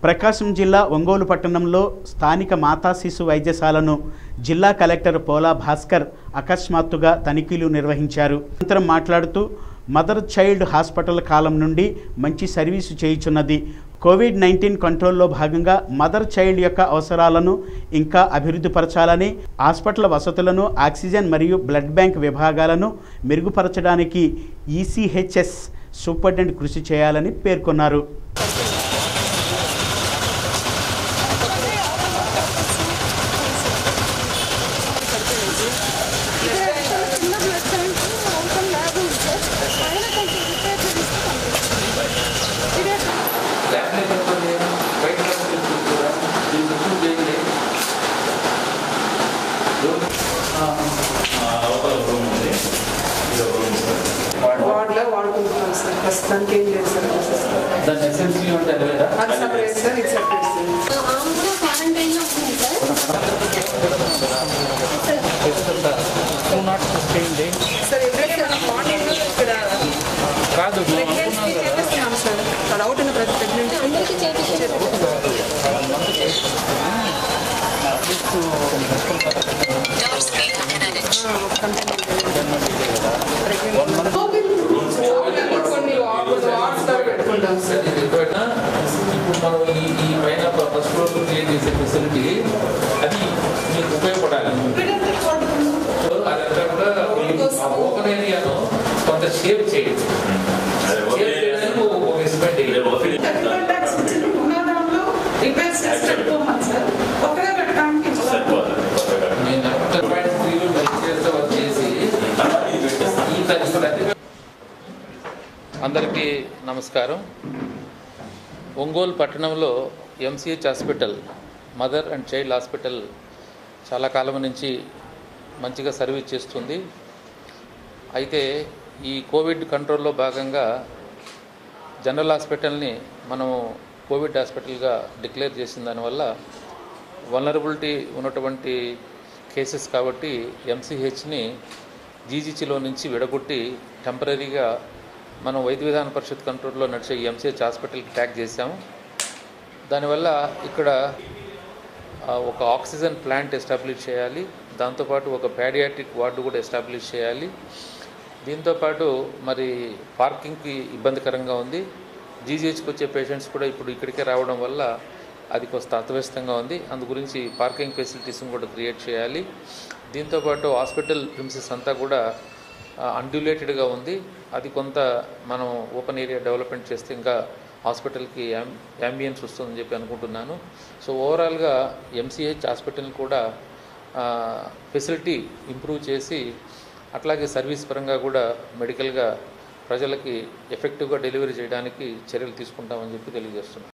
ప్రకాశం జిల్లా ఒంగోలు పట్టణంలో స్థానిక మాతా శిశు వైద్యశాలను జిల్లా కలెక్టర్ పోలా భాస్కర్ అకస్మాత్తుగా తనిఖీలు నిర్వహించారు అనంతరం మాట్లాడుతూ మదర్ చైల్డ్ హాస్పిటల్ కాలం నుండి మంచి సర్వీసు చేయుచున్నది కోవిడ్ నైన్టీన్ కంట్రోల్లో భాగంగా మదర్ చైల్డ్ యొక్క అవసరాలను ఇంకా అభివృద్ధిపరచాలని హాస్పిటల్ వసతులను ఆక్సిజన్ మరియు బ్లడ్ బ్యాంక్ విభాగాలను మెరుగుపరచడానికి ఈసీహెచ్ఎస్ సూపరింటెండెంట్ కృషి చేయాలని పేర్కొన్నారు చిన్న బ్లడ్ బ్యాంక్ అవసరం ల్యాబ్ ఉంది సార్ పైన కొంచెం రిపేర్ చేస్తాం ఇదే ల్యాబ్లో చెప్పండి బయట తీసుకుంటారా దీని చుట్టూ చేయండి వార్డులో వాడుకుంటున్నాం సార్ ప్రస్తుతానికి ఏం లేదు సార్ ప్రస్తుతం. దాని ఎసెన్సీ ఉంటే అది లేదా అది సపరేట్ సార్ ఇది సపరేట్ సార్ ఆమె కూడా క్వారంటైన్ లో ఉంది సార్ సార్ ఎప్పుడైతే మనం మార్నింగ్ ఇక్కడ కాదు ప్రెగ్నెన్సీ చేపిస్తున్నాం సార్ ఇక్కడ అవుట్ ఉన్న ప్రతి ప్రెగ్నెంట్ అందరికీ చేపించారు కొన్ని వార్డ్స్ లో పెట్టుకుంటాం సార్ ఎప్పుడైనా ఇప్పుడు మనం ఈ ఈ పైన ఫస్ట్ ఫ్లోర్ క్రియేట్ చేసే ఫెసిలిటీ అది మీకు ఉపయోగపడాలి సో అదంతా కూడా మీరు ఆ ఓపెన్ ఏరియాను కొంత షేప్ చేయండి షేప్ చేయడానికి ఒక- ఒక ఎస్టిమేట్ వేయండి. టెక్నికల్ ట్యాక్స్ ఉన్న దాంట్లో రిపేర్స్ చేసి పెట్టుకోమని సార్ కొత్తగా పెట్టడానికి నేను అక్కడ పాయింట్ త్రీలో మెసేజ్ వచ్చేసి ఈ త- ఈ తగ్గి- అందరికీ నమస్కారం ఒంగోలు పట్టణంలో MCH hospital mother and child hospital చాలా కాలం నుంచి మంచిగా సర్వీస్ చేస్తుంది అయితే ఈ కోవిడ్ కంట్రోల్లో భాగంగా జనరల్ హాస్పిటల్ని మనము కోవిడ్ హాస్పిటల్గా డిక్లేర్ చేసిన దానివల్ల వలనరబిలిటీ ఉన్నటువంటి కేసెస్ కాబట్టి ఎంసీహెచ్ని జీజీసీలో నుంచి విడగొట్టి టెంపరీగా మనం వైద్య విధాన పరిషత్ కంట్రోల్లో నడిచే ఎంసీహెచ్ హాస్పిటల్కి ట్యాగ్ చేశాము దానివల్ల ఇక్కడ ఆ, ఒక ఆక్సిజన్ ప్లాంట్ ఎస్టాబ్లిష్ చేయాలి దాంతోపాటు ఒక ప్యాడియాట్రిక్ వార్డు కూడా ఎస్టాబ్లిష్ చేయాలి దీంతోపాటు మరి పార్కింగ్కి ఇబ్బందికరంగా ఉంది జీజీహెచ్కి వచ్చే పేషెంట్స్ కూడా ఇప్పుడు ఇక్కడికే రావడం వల్ల అది కొంత అస్తవ్యస్తంగా ఉంది అందు గురించి పార్కింగ్ ఫెసిలిటీస్ని కూడా క్రియేట్ చేయాలి దీంతోపాటు హాస్పిటల్ ప్రిన్సెస్ అంతా కూడా అన్డ్యులేటెడ్గా ఉంది అది కొంత మనం ఓపెన్ ఏరియా డెవలప్మెంట్ చేస్తే ఇంకా హాస్పిటల్కి యాంబియన్స్ వస్తుందని చెప్పి అనుకుంటున్నాను సో ఓవరాల్గా ఎంసీహెచ్ హాస్పిటల్ కూడా ఫెసిలిటీ ఇంప్రూవ్ చేసి అట్లాగే సర్వీస్ పరంగా కూడా మెడికల్గా ప్రజలకి ఎఫెక్టివ్గా డెలివరీ చేయడానికి చర్యలు తీసుకుంటామని చెప్పి తెలియజేస్తున్నాను